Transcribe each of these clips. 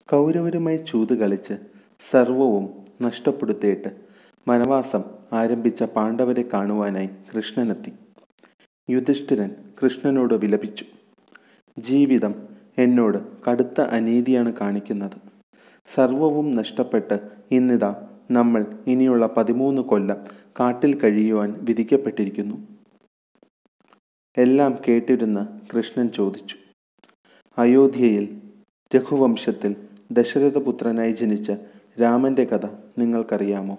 കൗരവരുമായി ചൂത് കളിച്ച് സർവവും നഷ്ടപ്പെടുത്തിയിട്ട് വനവാസം ആരംഭിച്ച പാണ്ഡവരെ കാണുവാനായി കൃഷ്ണനെത്തി യുധിഷ്ഠിരൻ കൃഷ്ണനോട് വിലപിച്ചു ജീവിതം എന്നോട് കടുത്ത അനീതിയാണ് കാണിക്കുന്നത് സർവവും നഷ്ടപ്പെട്ട് ഇന്നിതാ നമ്മൾ ഇനിയുള്ള പതിമൂന്ന് കൊല്ലം കാട്ടിൽ കഴിയുവാൻ വിധിക്കപ്പെട്ടിരിക്കുന്നു എല്ലാം കേട്ടിരുന്ന കൃഷ്ണൻ ചോദിച്ചു അയോധ്യയിൽ രഘുവംശത്തിൽ ദശരഥപുത്രനായി ജനിച്ച രാമന്റെ കഥ നിങ്ങൾക്കറിയാമോ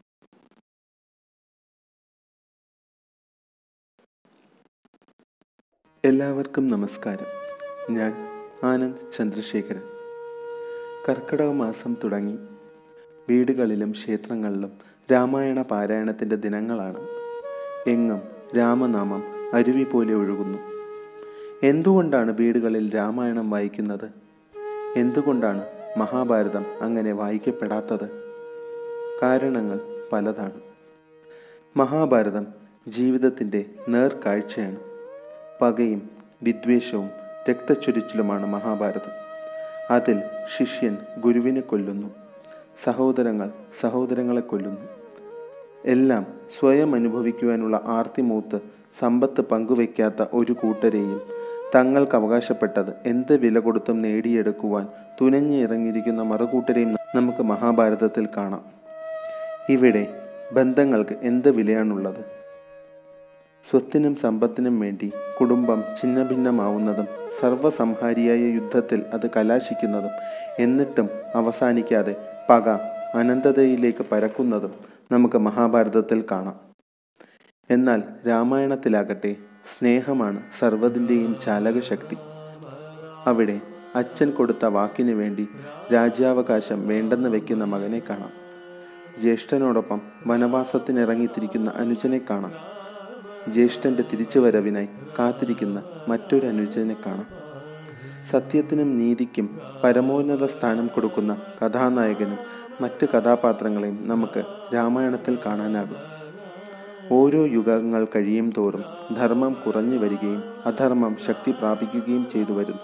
എല്ലാവർക്കും നമസ്കാരം ഞാൻ ആനന്ദ് ചന്ദ്രശേഖരൻ കർക്കിടക മാസം തുടങ്ങി വീടുകളിലും ക്ഷേത്രങ്ങളിലും രാമായണ പാരായണത്തിൻ്റെ ദിനങ്ങളാണ് എങ്ങും രാമനാമം അരുവി പോലെ ഒഴുകുന്നു എന്തുകൊണ്ടാണ് വീടുകളിൽ രാമായണം വായിക്കുന്നത് എന്തുകൊണ്ടാണ് മഹാഭാരതം അങ്ങനെ വായിക്കപ്പെടാത്തത് കാരണങ്ങൾ പലതാണ് മഹാഭാരതം ജീവിതത്തിൻ്റെ നേർക്കാഴ്ചയാണ് പകയും വിദ്വേഷവും രക്തച്ചൊരിച്ചിലുമാണ് മഹാഭാരതം അതിൽ ശിഷ്യൻ ഗുരുവിനെ കൊല്ലുന്നു സഹോദരങ്ങൾ സഹോദരങ്ങളെ കൊല്ലുന്നു എല്ലാം സ്വയം അനുഭവിക്കുവാനുള്ള ആർത്തിമൂത്ത് സമ്പത്ത് പങ്കുവയ്ക്കാത്ത ഒരു കൂട്ടരെയും തങ്ങൾക്ക് അവകാശപ്പെട്ടത് എന്ത് വില കൊടുത്തും നേടിയെടുക്കുവാൻ തുനഞ്ഞു ഇറങ്ങിയിരിക്കുന്ന മറുകൂട്ടരെയും നമുക്ക് മഹാഭാരതത്തിൽ കാണാം ഇവിടെ ബന്ധങ്ങൾക്ക് എന്ത് വിലയാണുള്ളത് സ്വത്തിനും സമ്പത്തിനും വേണ്ടി കുടുംബം ഛിന്നഭിന്നമാവുന്നതും സർവസംഹാരിയായ യുദ്ധത്തിൽ അത് കലാശിക്കുന്നതും എന്നിട്ടും അവസാനിക്കാതെ പക അനന്തതയിലേക്ക് പരക്കുന്നതും നമുക്ക് മഹാഭാരതത്തിൽ കാണാം എന്നാൽ രാമായണത്തിലാകട്ടെ സ്നേഹമാണ് സർവ്വതിൻ്റെയും ചാലകശക്തി അവിടെ അച്ഛൻ കൊടുത്ത വാക്കിനു വേണ്ടി രാജ്യാവകാശം വേണ്ടെന്ന് വെക്കുന്ന മകനെ കാണാം ജ്യേഷ്ഠനോടൊപ്പം വനവാസത്തിനിറങ്ങിത്തിരിക്കുന്ന അനുജനെ കാണാം ജ്യേഷ്ഠന്റെ തിരിച്ചുവരവിനായി കാത്തിരിക്കുന്ന മറ്റൊരു അനുജനെ കാണാം സത്യത്തിനും നീതിക്കും പരമോന്നത സ്ഥാനം കൊടുക്കുന്ന കഥാനായകനും മറ്റ് കഥാപാത്രങ്ങളെയും നമുക്ക് രാമായണത്തിൽ കാണാനാകും ഓരോ യുഗങ്ങൾ കഴിയും തോറും ധർമ്മം കുറഞ്ഞു വരികയും അധർമ്മം ശക്തി പ്രാപിക്കുകയും ചെയ്തു വരുന്നു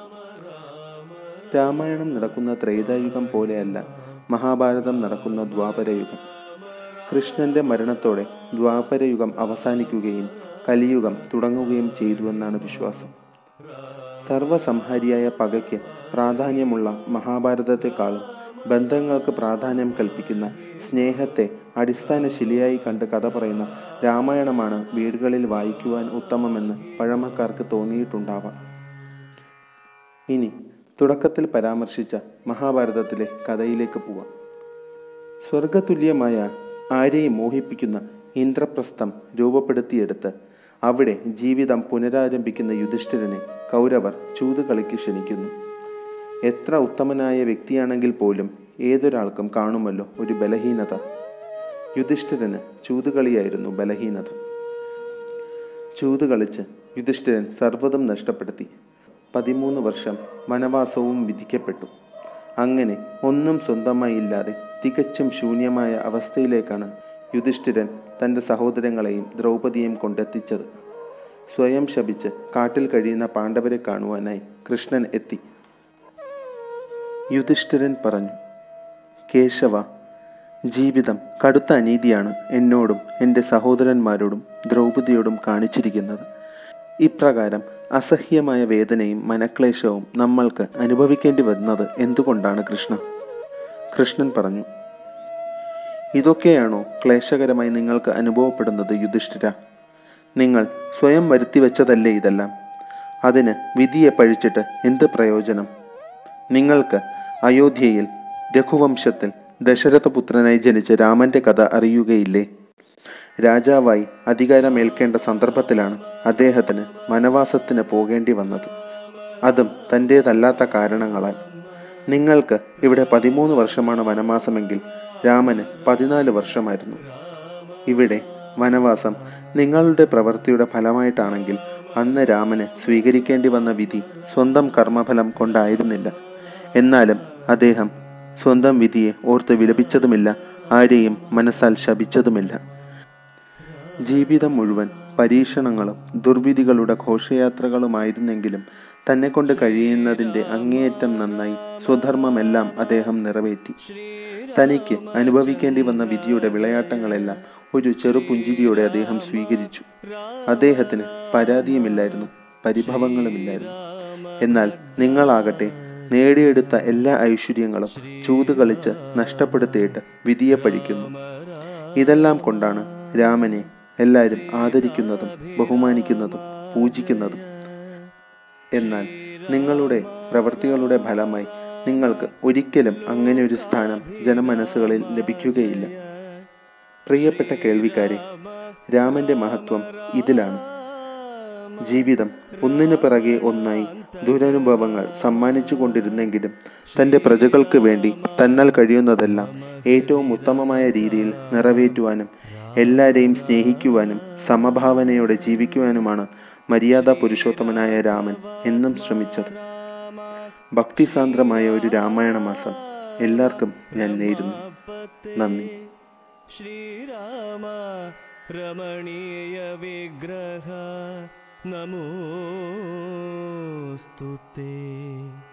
രാമായണം നടക്കുന്ന ത്രേതായുഗം പോലെയല്ല മഹാഭാരതം നടക്കുന്ന ദ്വാപരയുഗം കൃഷ്ണന്റെ മരണത്തോടെ ദ്വാപരയുഗം അവസാനിക്കുകയും കലിയുഗം തുടങ്ങുകയും ചെയ്തുവെന്നാണ് വിശ്വാസം സർവസംഹാരിയായ പകയ്ക്ക് പ്രാധാന്യമുള്ള മഹാഭാരതത്തെക്കാളും ബന്ധങ്ങൾക്ക് പ്രാധാന്യം കൽപ്പിക്കുന്ന സ്നേഹത്തെ അടിസ്ഥാന ശിലയായി കണ്ട് കഥ പറയുന്ന രാമായണമാണ് വീടുകളിൽ വായിക്കുവാൻ ഉത്തമമെന്ന് പഴമക്കാർക്ക് തോന്നിയിട്ടുണ്ടാവാം ഇനി തുടക്കത്തിൽ പരാമർശിച്ച മഹാഭാരതത്തിലെ കഥയിലേക്ക് പോവാം സ്വർഗതുല്യമായ ആരെയും മോഹിപ്പിക്കുന്ന ഇന്ദ്രപ്രസ്ഥം രൂപപ്പെടുത്തിയെടുത്ത് അവിടെ ജീവിതം പുനരാരംഭിക്കുന്ന യുധിഷ്ഠിരനെ കൗരവർ ചൂതുകളിക്ക് ക്ഷണിക്കുന്നു എത്ര ഉത്തമനായ വ്യക്തിയാണെങ്കിൽ പോലും ഏതൊരാൾക്കും കാണുമല്ലോ ഒരു ബലഹീനത യുധിഷ്ഠിരന് ചൂതുകളിയായിരുന്നു ബലഹീനത ചൂതുകളിച്ച് യുധിഷ്ഠിരൻ സർവ്വതും നഷ്ടപ്പെടുത്തി പതിമൂന്ന് വർഷം വനവാസവും വിധിക്കപ്പെട്ടു അങ്ങനെ ഒന്നും സ്വന്തമായി ഇല്ലാതെ തികച്ചും ശൂന്യമായ അവസ്ഥയിലേക്കാണ് യുധിഷ്ഠിരൻ തൻ്റെ സഹോദരങ്ങളെയും ദ്രൗപദിയെയും കൊണ്ടെത്തിച്ചത് സ്വയം ശപിച്ച് കാട്ടിൽ കഴിയുന്ന പാണ്ഡവരെ കാണുവാനായി കൃഷ്ണൻ എത്തി യുധിഷ്ഠിരൻ പറഞ്ഞു കേശവ ജീവിതം കടുത്ത അനീതിയാണ് എന്നോടും എൻ്റെ സഹോദരന്മാരോടും ദ്രൗപദിയോടും കാണിച്ചിരിക്കുന്നത് ഇപ്രകാരം അസഹ്യമായ വേദനയും മനക്ലേശവും നമ്മൾക്ക് അനുഭവിക്കേണ്ടി വന്നത് എന്തുകൊണ്ടാണ് കൃഷ്ണ കൃഷ്ണൻ പറഞ്ഞു ഇതൊക്കെയാണോ ക്ലേശകരമായി നിങ്ങൾക്ക് അനുഭവപ്പെടുന്നത് യുധിഷ്ഠിര നിങ്ങൾ സ്വയം വരുത്തി വെച്ചതല്ലേ ഇതെല്ലാം അതിന് വിധിയെ പഴിച്ചിട്ട് എന്ത് പ്രയോജനം നിങ്ങൾക്ക് അയോധ്യയിൽ രഘുവംശത്തിൽ ദശരഥപുത്രനായി ജനിച്ച രാമന്റെ കഥ അറിയുകയില്ലേ രാജാവായി അധികാരമേൽക്കേണ്ട സന്ദർഭത്തിലാണ് അദ്ദേഹത്തിന് വനവാസത്തിന് പോകേണ്ടി വന്നത് അതും തൻ്റേതല്ലാത്ത കാരണങ്ങളാൽ നിങ്ങൾക്ക് ഇവിടെ പതിമൂന്ന് വർഷമാണ് വനവാസമെങ്കിൽ രാമന് പതിനാല് വർഷമായിരുന്നു ഇവിടെ വനവാസം നിങ്ങളുടെ പ്രവൃത്തിയുടെ ഫലമായിട്ടാണെങ്കിൽ അന്ന് രാമന് സ്വീകരിക്കേണ്ടി വന്ന വിധി സ്വന്തം കർമ്മഫലം കൊണ്ടായിരുന്നില്ല എന്നാലും അദ്ദേഹം സ്വന്തം വിധിയെ ഓർത്ത് വിലപിച്ചതുമില്ല ആരെയും മനസ്സാൽ ശപിച്ചതുമില്ല ജീവിതം മുഴുവൻ പരീക്ഷണങ്ങളും ദുർവിധികളുടെ ഘോഷയാത്രകളുമായിരുന്നെങ്കിലും തന്നെ കൊണ്ട് കഴിയുന്നതിൻ്റെ അങ്ങേയറ്റം നന്നായി സ്വധർമ്മമെല്ലാം അദ്ദേഹം നിറവേറ്റി തനിക്ക് അനുഭവിക്കേണ്ടി വന്ന വിധിയുടെ വിളയാട്ടങ്ങളെല്ലാം ഒരു ചെറു പുഞ്ചിരിയോടെ അദ്ദേഹം സ്വീകരിച്ചു അദ്ദേഹത്തിന് പരാതിയുമില്ലായിരുന്നു പരിഭവങ്ങളുമില്ലായിരുന്നു എന്നാൽ നിങ്ങളാകട്ടെ നേടിയെടുത്ത എല്ലാ ഐശ്വര്യങ്ങളും ചൂതുകളിച്ച് നഷ്ടപ്പെടുത്തിയിട്ട് വിധിയെ പഴിക്കുന്നു ഇതെല്ലാം കൊണ്ടാണ് രാമനെ എല്ലാവരും ആദരിക്കുന്നതും ബഹുമാനിക്കുന്നതും പൂജിക്കുന്നതും എന്നാൽ നിങ്ങളുടെ പ്രവൃത്തികളുടെ ഫലമായി നിങ്ങൾക്ക് ഒരിക്കലും അങ്ങനെ ഒരു സ്ഥാനം ജനമനസ്സുകളിൽ ലഭിക്കുകയില്ല പ്രിയപ്പെട്ട കേൾവിക്കാരെ രാമന്റെ മഹത്വം ഇതിലാണ് ജീവിതം ഒന്നിനു പിറകെ ഒന്നായി ദുരനുഭവങ്ങൾ സമ്മാനിച്ചു കൊണ്ടിരുന്നെങ്കിലും തൻ്റെ പ്രജകൾക്ക് വേണ്ടി തന്നാൽ കഴിയുന്നതെല്ലാം ഏറ്റവും ഉത്തമമായ രീതിയിൽ നിറവേറ്റുവാനും എല്ലാവരെയും സ്നേഹിക്കുവാനും സമഭാവനയോടെ ജീവിക്കുവാനുമാണ് മര്യാദ പുരുഷോത്തമനായ രാമൻ എന്നും ശ്രമിച്ചത് ഭക്തിസാന്ദ്രമായ ഒരു രാമായണ മാസം എല്ലാവർക്കും ഞാൻ നേരുന്നു നന്ദി श्रीराम रमणीय विग्रह नमोऽस्तु ते